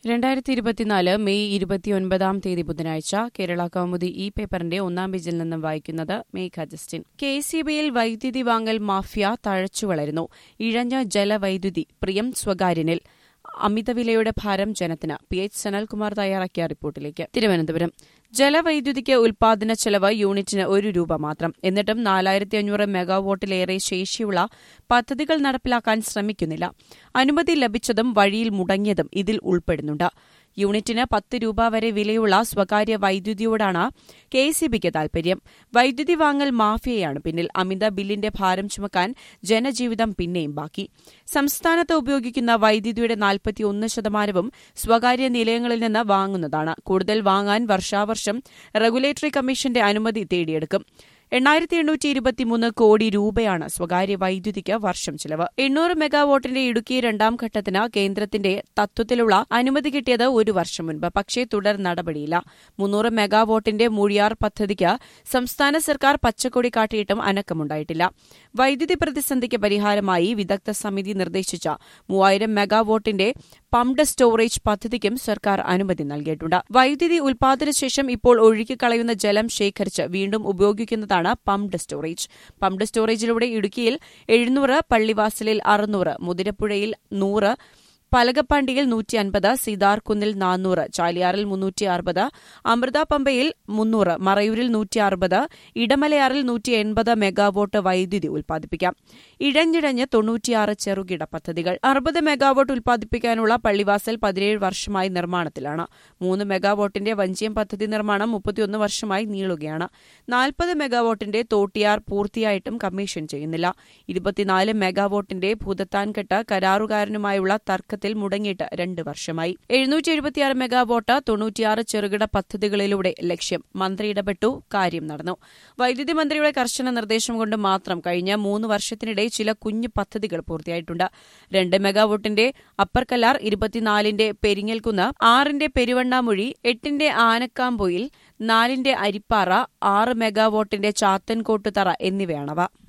രണ്ടായിരത്തി ഇരുപത്തിനാല് മെയ് ഇരുപത്തിയൊൻപതാം തീയതി ബുധനാഴ്ച കേരള കൗമുദി ഈ പേപ്പറിന്റെ ഒന്നാം പേജിൽ നിന്നും വായിക്കുന്നത് മേഘ ജസ്റ്റിൻ കെ സി ബിയിൽ വൈദ്യുതി വാങ്ങൽ മാഫിയ തഴച്ചു വളരുന്നു ഇഴഞ്ഞ ജലവൈദ്യുതി പ്രിയം സ്വകാര്യനിൽ അമിതവിലയുടെ ഭാരം ജനത്തിന് പി എച്ച് സനൽകുമാർ തയ്യാറാക്കിയ റിപ്പോർട്ടിലേക്ക് തിരുവനന്തപുരം ജലവൈദ്യുതിക്ക് ഉൽപാദന ചെലവ് യൂണിറ്റിന് ഒരു രൂപ മാത്രം എന്നിട്ടും നാലായിരത്തി അഞ്ഞൂറ് മെഗാവാട്ടിലേറെ ശേഷിയുള്ള പദ്ധതികൾ നടപ്പിലാക്കാൻ ശ്രമിക്കുന്നില്ല അനുമതി ലഭിച്ചതും വഴിയിൽ മുടങ്ങിയതും ഇതിൽ ഉൾപ്പെടുന്നുണ്ട് യൂണിറ്റിന് പത്ത് രൂപ വരെ വിലയുള്ള സ്വകാര്യ വൈദ്യുതിയോടാണ് കെ സി ബിക്ക് താൽപര്യം വൈദ്യുതി വാങ്ങൽ മാഫിയയാണ് പിന്നിൽ അമിത ബില്ലിന്റെ ഭാരം ചുമക്കാൻ ജനജീവിതം പിന്നെയും ബാക്കി സംസ്ഥാനത്ത് ഉപയോഗിക്കുന്ന വൈദ്യുതിയുടെ നാൽപ്പത്തിയൊന്ന് ശതമാനവും സ്വകാര്യ നിലയങ്ങളിൽ നിന്ന് വാങ്ങുന്നതാണ് കൂടുതൽ വാങ്ങാൻ വർഷാവർഷം റെഗുലേറ്ററി കമ്മീഷന്റെ അനുമതി തേടിയെടുക്കും എണ്ണായിരത്തി എണ്ണൂറ്റി ഇരുപത്തിമൂന്ന് കോടി രൂപയാണ് സ്വകാര്യ വൈദ്യുതിക്ക് വർഷം ചിലവ് എണ്ണൂറ് മെഗാവാട്ടിന്റെ ഇടുക്കി രണ്ടാം ഘട്ടത്തിന് കേന്ദ്രത്തിന്റെ തത്വത്തിലുള്ള അനുമതി കിട്ടിയത് ഒരു വർഷം മുൻപ് പക്ഷേ തുടർ നടപടിയില്ല മുന്നൂറ് മെഗാവാട്ടിന്റെ മൂഴിയാർ പദ്ധതിക്ക് സംസ്ഥാന സർക്കാർ പച്ചക്കൊടി കാട്ടിയിട്ടും അനക്കമുണ്ടായിട്ടില്ല വൈദ്യുതി പ്രതിസന്ധിക്ക് പരിഹാരമായി വിദഗ്ധ സമിതി നിർദ്ദേശിച്ച മൂവായിരം മെഗാവാട്ടിന്റെ പംപ്ഡ് സ്റ്റോറേജ് പദ്ധതിക്കും സർക്കാർ അനുമതി നൽകിയിട്ടുണ്ട് വൈദ്യുതി ഉൽപാദനശേഷം ഇപ്പോൾ ഒഴുകിക്കളയുന്ന ജലം ശേഖരിച്ച് വീണ്ടും ഉപയോഗിക്കുന്നതാണ് പംപ്ഡ് സ്റ്റോറേജ് പംപ്ഡ് സ്റ്റോറേജിലൂടെ ഇടുക്കിയിൽ എഴുന്നൂറ് പള്ളിവാസലിൽ അറുന്നൂറ് മുതിരപ്പുഴയിൽ നൂറ് പലകപ്പാണ്ടിയിൽ നൂറ്റി അൻപത് സീതാർകുന്നിൽ നാനൂറ് ചാലിയാറിൽ മുന്നൂറ്റി അറുപത് അമൃത പമ്പയിൽ മുന്നൂറ് മറയൂരിൽ നൂറ്റി അറുപത് ഇടമലയാറിൽ നൂറ്റി എൺപത് മെഗാവോട്ട് വൈദ്യുതി ഉൽപ്പാദിപ്പിക്കാം ഇഴഞ്ഞിഴഞ്ഞ് തൊണ്ണൂറ്റിയാറ് ചെറുകിട പദ്ധതികൾ അറുപത് മെഗാവോട്ട് ഉൽപ്പാദിപ്പിക്കാനുള്ള പള്ളിവാസൽ പതിനേഴ് വർഷമായി നിർമ്മാണത്തിലാണ് മൂന്ന് മെഗാവോട്ടിന്റെ വഞ്ചിയം പദ്ധതി നിർമ്മാണം മുപ്പത്തിയൊന്ന് വർഷമായി നീളുകയാണ് നാൽപ്പത് മെഗാവോട്ടിന്റെ തോട്ടിയാർ പൂർത്തിയായിട്ടും കമ്മീഷൻ ചെയ്യുന്നില്ല ഇരുപത്തിനാല് മെഗാവോട്ടിന്റെ ഭൂതത്താൻകെട്ട് കരാറുകാരനുമായുള്ള തർക്കത്തിൽ മുടങ്ങിയിട്ട് രണ്ട് വർഷമായി എഴുന്നൂറ്റി എഴുപത്തിയാറ് മെഗാവോട്ട് തൊണ്ണൂറ്റിയാറ് ചെറുകിട പദ്ധതികളിലൂടെ ലക്ഷ്യം മന്ത്രി ഇടപെട്ടു കാര്യം നടന്നു വൈദ്യുതി മന്ത്രിയുടെ കർശന നിർദ്ദേശം കൊണ്ട് മാത്രം കഴിഞ്ഞ മൂന്ന് വർഷത്തിനിടെ ചില കുഞ്ഞു പദ്ധതികൾ പൂർത്തിയായിട്ടുണ്ട് രണ്ട് മെഗാവോട്ടിന്റെ അപ്പർ കല്ലാർ ഇരുപത്തിനാലിന്റെ പെരിങ്ങൽകുന്ന് ആറിന്റെ പെരുവണ്ണാമൊഴി എട്ടിന്റെ ആനക്കാമ്പൊയിൽ നാലിന്റെ അരിപ്പാറ ആറ് മെഗാവോട്ടിന്റെ ചാത്തൻകോട്ടുതറ എന്നിവയാണവ